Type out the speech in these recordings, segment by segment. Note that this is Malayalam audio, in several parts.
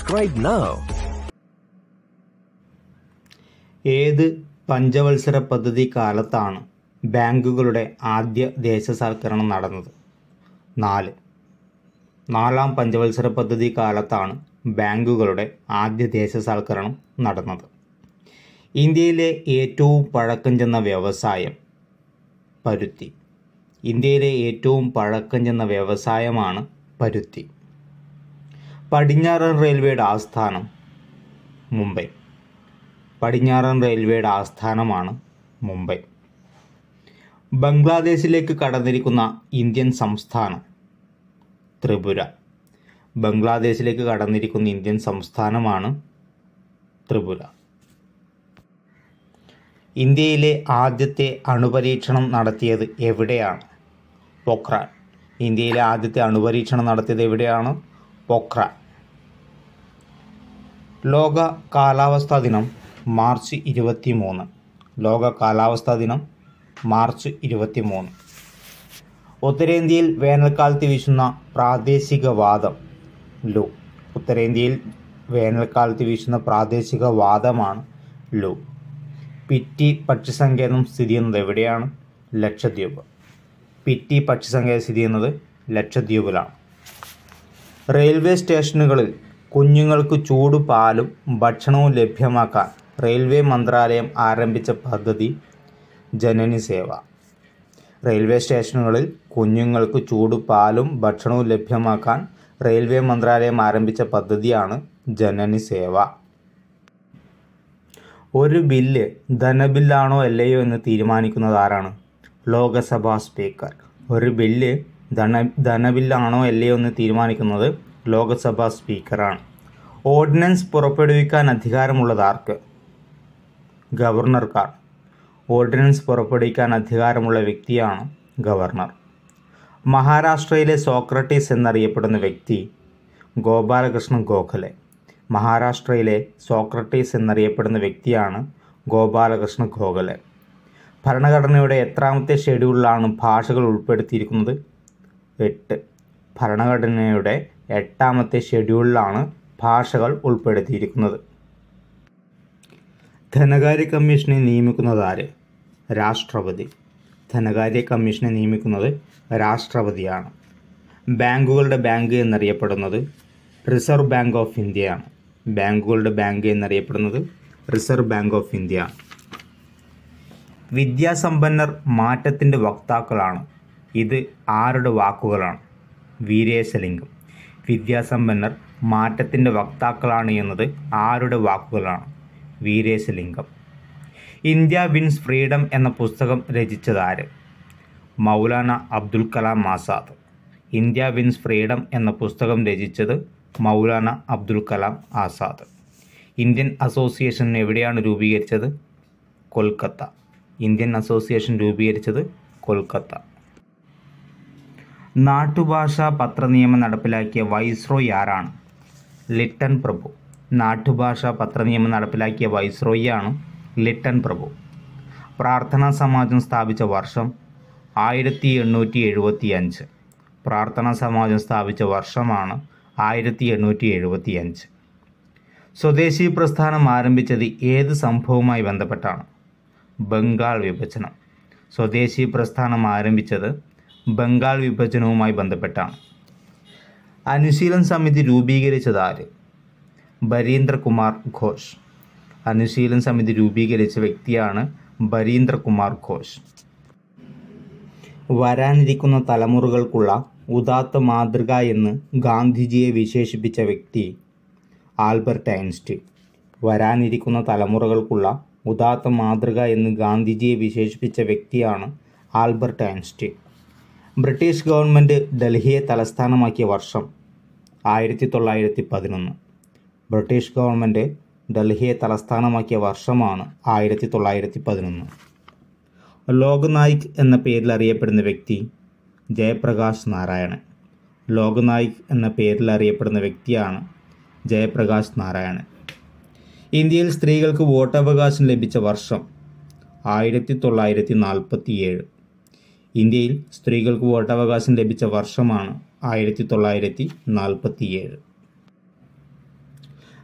Subscribe now. ഏത് പഞ്ചവത്സര പദ്ധതി കാലത്താണ് ബാങ്കുകളുടെ ആദ്യ ദേശസാൽക്കരണം നടന്നത് നാല് നാലാം പഞ്ചവത്സര പദ്ധതി കാലത്താണ് ബാങ്കുകളുടെ ആദ്യ ദേശസാൽക്കരണം നടന്നത് ഇന്ത്യയിലെ ഏറ്റവും പഴക്കം ചെന്ന വ്യവസായം പരുത്തി ഇന്ത്യയിലെ ഏറ്റവും പഴക്കം ചെന്ന വ്യവസായമാണ് പരുത്തി പടിഞ്ഞാറൻ റെയിൽവേയുടെ ആസ്ഥാനം മുംബൈ പടിഞ്ഞാറൻ റെയിൽവേയുടെ ആസ്ഥാനമാണ് മുംബൈ ബംഗ്ലാദേശിലേക്ക് കടന്നിരിക്കുന്ന ഇന്ത്യൻ സംസ്ഥാനം ത്രിപുര ബംഗ്ലാദേശിലേക്ക് കടന്നിരിക്കുന്ന ഇന്ത്യൻ സംസ്ഥാനമാണ് ത്രിപുര ഇന്ത്യയിലെ ആദ്യത്തെ അണുപരീക്ഷണം നടത്തിയത് എവിടെയാണ് പൊക്രാൻ ഇന്ത്യയിലെ ആദ്യത്തെ അണുപരീക്ഷണം നടത്തിയത് എവിടെയാണ് പൊക്രാൻ ലോക കാലാവസ്ഥാ ദിനം മാർച്ച് ഇരുപത്തി മൂന്ന് ലോക കാലാവസ്ഥാ ദിനം മാർച്ച് ഇരുപത്തി മൂന്ന് ഉത്തരേന്ത്യയിൽ വേനൽക്കാലത്ത് വീശുന്ന പ്രാദേശിക വാദം ലു ഉത്തരേന്ത്യയിൽ വേനൽക്കാലത്ത് വീശുന്ന പ്രാദേശിക വാദമാണ് ലു പിറ്റി പക്ഷിസങ്കേതം സ്ഥിതി ചെയ്യുന്നത് എവിടെയാണ് ലക്ഷദ്വീപ് പിറ്റി പക്ഷിസങ്കേതം സ്ഥിതി ചെയ്യുന്നത് ലക്ഷദ്വീപിലാണ് റെയിൽവേ സ്റ്റേഷനുകളിൽ കുഞ്ഞുങ്ങൾക്ക് ചൂട് പാലും ഭക്ഷണവും ലഭ്യമാക്കാൻ റെയിൽവേ മന്ത്രാലയം ആരംഭിച്ച പദ്ധതി ജനനി സേവ റെയിൽവേ സ്റ്റേഷനുകളിൽ കുഞ്ഞുങ്ങൾക്ക് ചൂട് പാലും ഭക്ഷണവും ലഭ്യമാക്കാൻ റെയിൽവേ മന്ത്രാലയം ആരംഭിച്ച പദ്ധതിയാണ് ജനനി സേവ ഒരു ബില്ല് ധനബില്ലാണോ അല്ലയോ എന്ന് തീരുമാനിക്കുന്നത് ആരാണ് ലോകസഭാ സ്പീക്കർ ഒരു ബില്ല് ധന ധനബില്ലാണോ അല്ലയോ എന്ന് തീരുമാനിക്കുന്നത് ലോകസഭാ സ്പീക്കറാണ് ഓർഡിനൻസ് പുറപ്പെടുവിക്കാൻ അധികാരമുള്ളത് ആർക്ക് ഗവർണർക്കാണ് ഓർഡിനൻസ് പുറപ്പെടുവിക്കാൻ അധികാരമുള്ള വ്യക്തിയാണ് ഗവർണർ മഹാരാഷ്ട്രയിലെ സോക്രട്ടീസ് എന്നറിയപ്പെടുന്ന വ്യക്തി ഗോപാലകൃഷ്ണ ഗോഖലെ മഹാരാഷ്ട്രയിലെ സോക്രട്ടീസ് എന്നറിയപ്പെടുന്ന വ്യക്തിയാണ് ഗോപാലകൃഷ്ണ ഗോഖലെ ഭരണഘടനയുടെ എത്രാമത്തെ ഷെഡ്യൂളിലാണ് ഭാഷകൾ ഉൾപ്പെടുത്തിയിരിക്കുന്നത് എട്ട് ഭരണഘടനയുടെ എട്ടാമത്തെ ഷെഡ്യൂളിലാണ് ഭാഷകൾ ഉൾപ്പെടുത്തിയിരിക്കുന്നത് ധനകാര്യ കമ്മീഷനെ നിയമിക്കുന്നത് ആര് രാഷ്ട്രപതി ധനകാര്യ കമ്മീഷനെ നിയമിക്കുന്നത് രാഷ്ട്രപതിയാണ് ബാങ്കുകളുടെ ബാങ്ക് എന്നറിയപ്പെടുന്നത് റിസർവ് ബാങ്ക് ഓഫ് ഇന്ത്യയാണ് ബാങ്കുകളുടെ ബാങ്ക് എന്നറിയപ്പെടുന്നത് റിസർവ് ബാങ്ക് ഓഫ് ഇന്ത്യ വിദ്യാസമ്പന്നർ മാറ്റത്തിൻ്റെ വക്താക്കളാണ് ഇത് ആരുടെ വാക്കുകളാണ് വീരേശലിംഗം വിദ്യാസമ്പന്നർ മാറ്റത്തിൻ്റെ വക്താക്കളാണ് എന്നത് ആരുടെ വാക്കുകളാണ് വീരേശലിംഗം ഇന്ത്യ വിൻസ് ഫ്രീഡം എന്ന പുസ്തകം രചിച്ചത് ആര് Maulana Abdul Kalam Azad India wins freedom എന്ന പുസ്തകം രചിച്ചത് മൗലാന അബ്ദുൽ കലാം ആസാദ് ഇന്ത്യൻ അസോസിയേഷൻ എവിടെയാണ് രൂപീകരിച്ചത് കൊൽക്കത്ത ഇന്ത്യൻ അസോസിയേഷൻ രൂപീകരിച്ചത് കൊൽക്കത്ത നാട്ടുഭാഷാ പത്രനിയമം നടപ്പിലാക്കിയ വൈസ്രോയി ആരാണ് ലിട്ടൺ പ്രഭു നാട്ടുഭാഷാ പത്രനിയമം നടപ്പിലാക്കിയ വൈസ്രോയിയാണ് ലിട്ടൺ പ്രഭു പ്രാർത്ഥനാ സമാജം സ്ഥാപിച്ച വർഷം ആയിരത്തി എണ്ണൂറ്റി എഴുപത്തി അഞ്ച് പ്രാർത്ഥനാ സമാജം സ്ഥാപിച്ച വർഷമാണ് ആയിരത്തി എണ്ണൂറ്റി എഴുപത്തി അഞ്ച് സ്വദേശി പ്രസ്ഥാനം ആരംഭിച്ചത് ഏത് സംഭവവുമായി ബന്ധപ്പെട്ടാണ് ബംഗാൾ വിഭജനം സ്വദേശി പ്രസ്ഥാനം ആരംഭിച്ചത് ബംഗാൾ വിഭജനവുമായി ബന്ധപ്പെട്ടാണ് അനുശീലൻ സമിതി രൂപീകരിച്ചത് ആര് ബരീന്ദ്രകുമാർ ഘോഷ് അനുശീലൻ സമിതി രൂപീകരിച്ച വ്യക്തിയാണ് ബരീന്ദ്രകുമാർ ഘോഷ് വരാനിരിക്കുന്ന തലമുറകൾക്കുള്ള ഉദാത്ത മാതൃക എന്ന് ഗാന്ധിജിയെ വിശേഷിപ്പിച്ച വ്യക്തി ആൽബർട്ട് ഐൻസ്റ്റീൻ വരാനിരിക്കുന്ന തലമുറകൾക്കുള്ള ഉദാത്ത മാതൃക എന്ന് ഗാന്ധിജിയെ വിശേഷിപ്പിച്ച വ്യക്തിയാണ് ആൽബർട്ട് ഐൻസ്റ്റീൻ ബ്രിട്ടീഷ് ഗവൺമെൻറ് ഡൽഹിയെ തലസ്ഥാനമാക്കിയ വർഷം ആയിരത്തി തൊള്ളായിരത്തി പതിനൊന്ന് ബ്രിട്ടീഷ് ഗവൺമെൻറ് ഡൽഹിയെ തലസ്ഥാനമാക്കിയ വർഷമാണ് ആയിരത്തി തൊള്ളായിരത്തി പതിനൊന്ന് ലോകനായിക് എന്ന പേരിൽ അറിയപ്പെടുന്ന വ്യക്തി ജയപ്രകാശ് നാരായണൻ ലോകനായിക് എന്ന പേരിൽ അറിയപ്പെടുന്ന വ്യക്തിയാണ് ജയപ്രകാശ് നാരായണൻ ഇന്ത്യയിൽ സ്ത്രീകൾക്ക് വോട്ടവകാശം ലഭിച്ച വർഷം ആയിരത്തി തൊള്ളായിരത്തി നാൽപ്പത്തി ഏഴ് ഇന്ത്യയിൽ സ്ത്രീകൾക്ക് വോട്ടവകാശം ലഭിച്ച വർഷമാണ് ആയിരത്തി തൊള്ളായിരത്തി നാൽപ്പത്തി ഏഴ്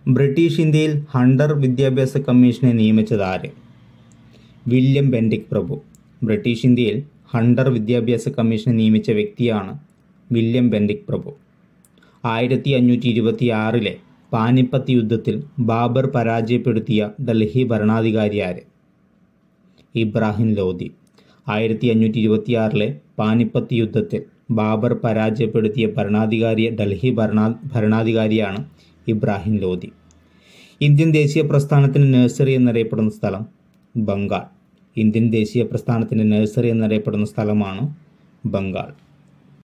ബ്രിട്ടീഷ് ഇന്ത്യയിൽ ഹണ്ടർ വിദ്യാഭ്യാസ കമ്മീഷനെ നിയമിച്ചത് ആര് വില്യം ബെൻഡിക് പ്രഭു ബ്രിട്ടീഷ് ഇന്ത്യയിൽ ഹണ്ടർ വിദ്യാഭ്യാസ കമ്മീഷനെ നിയമിച്ച വ്യക്തിയാണ് വില്യം ബെൻഡിക് പ്രഭു ആയിരത്തി അഞ്ഞൂറ്റി ഇരുപത്തി ആറിലെ പാനിപ്പത്ത് യുദ്ധത്തിൽ ബാബർ പരാജയപ്പെടുത്തിയ ഡൽഹി ഭരണാധികാരി ആര് ഇബ്രാഹിം ലോധി ആയിരത്തി അഞ്ഞൂറ്റി ഇരുപത്തി ആറിലെ പാനിപ്പത്ത് യുദ്ധത്തിൽ ബാബർ പരാജയപ്പെടുത്തിയ ഭരണാധികാരി ഡൽഹി ഭരണാ ഭരണാധികാരിയാണ് ഇബ്രാഹിം ലോധി ഇന്ത്യൻ ദേശീയ പ്രസ്ഥാനത്തിന് നഴ്സറി എന്നറിയപ്പെടുന്ന സ്ഥലം ബംഗാൾ ഇന്ത്യൻ ദേശീയ പ്രസ്ഥാനത്തിൻ്റെ നഴ്സറി എന്നറിയപ്പെടുന്ന സ്ഥലമാണ് ബംഗാൾ